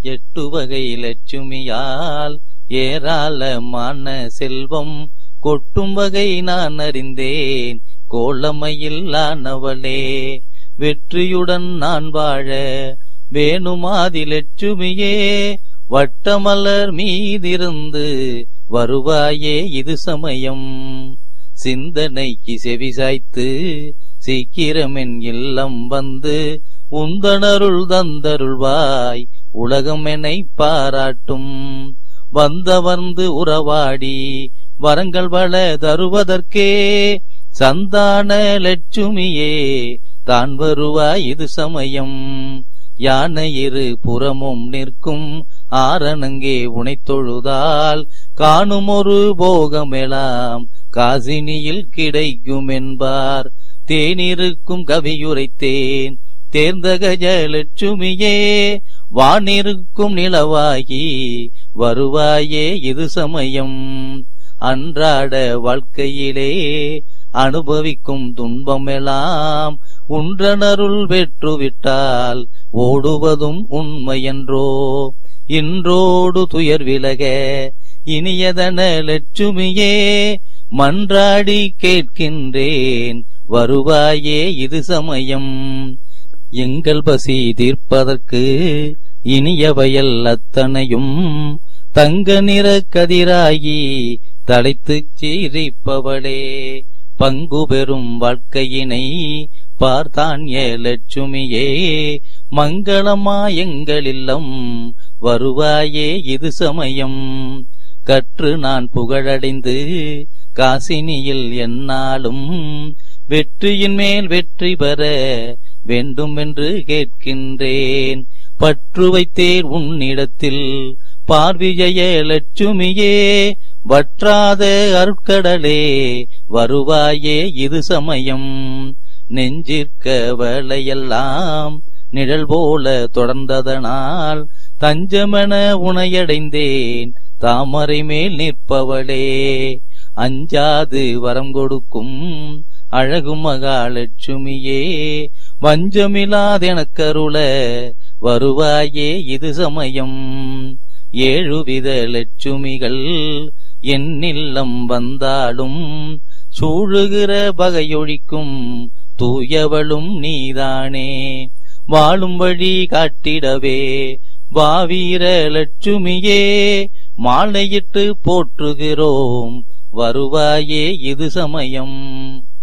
எட்டு வகை லட்சுமியால் ஏராளமான செல்வம் கொட்டும் வகை நான் அறிந்தேன் கோலமையில்லானவளே வெற்றியுடன் நான் வாழ வேணுமாதி லட்சுமியே வட்டமலர் மீதிருந்து வருவாயே இது சமயம் சிந்தனைக்கு செவிசாய்த்து சீக்கிரமென் இல்லம் வந்து உந்தனருள் தந்தருள்வாய் உலகம் என்னை பாராட்டும் வந்தவர்ந்து உறவாடி வரங்கள் வள தருவதற்கே சந்தான லட்சுமியே தான் வருவாய் இது சமயம் யானை இரு புறமும் நிற்கும் ஆரணங்கே உனைத் தொழுதால் காணும் ஒரு போகமெலாம் காசினியில் கிடைக்கும் என்பார் தேனிருக்கும் கவியுரைத்தேன் தேர்ந்த கஜலட்சுமியே வானிருக்கும் நிலவாகி வருவாயே இது சமயம் அன்றாட வாழ்க்கையிலே அனுபவிக்கும் துன்பமெல்லாம் உன்றனருள் வெற்றுவிட்டால் ஓடுவதும் உண்மையன்றோ இன்றோடு துயர் விலக இனியதன லட்சுமியே மன்றாடி கேட்கின்றேன் வருவாயே இது சமயம் எங்கள் பசி தீர்ப்பதற்கு இனிய வயல் அத்தனையும் தங்க நிற கதிராகி தலைத்துச் சீரிப்பவளே பங்கு பெறும் வாழ்க்கையினை பார்த்தான் ஏ லட்சுமியே மங்களமா எங்கள் இல்லம் வருவாயே இது சமயம் கற்று நான் புகழடைந்து காசினியில் என்னாலும் வெற்றியின் மேல் வெற்றி பெற வேண்டும் என்று கேட்கின்றேன் பற்று வைத்தேர் உன்னிடத்தில் பார்விஜய லட்சுமியே வற்றாத அருட்கடலே வருவாயே இது சமயம் நெஞ்சிற்க வலையெல்லாம் நிழல் போல தொடர்ந்ததனால் தஞ்சமென உனையடைந்தேன் தாமரை மேல் நிற்பவளே அஞ்சாது வரம் கொடுக்கும் அழகு மகாலட்சுமியே வஞ்சமில்லாதெனக்கருள வருவாயே இது சமயம் ஏழுவித லட்சுமிகள் என் இல்லம் வந்தாலும் சூழுகிற பகையொழிக்கும் தூயவளும் நீதானே வாழும் வழி காட்டிடவே வாவீர லட்சுமியே மாலையிட்டு போற்றுகிறோம் வருவாயே இது சமயம்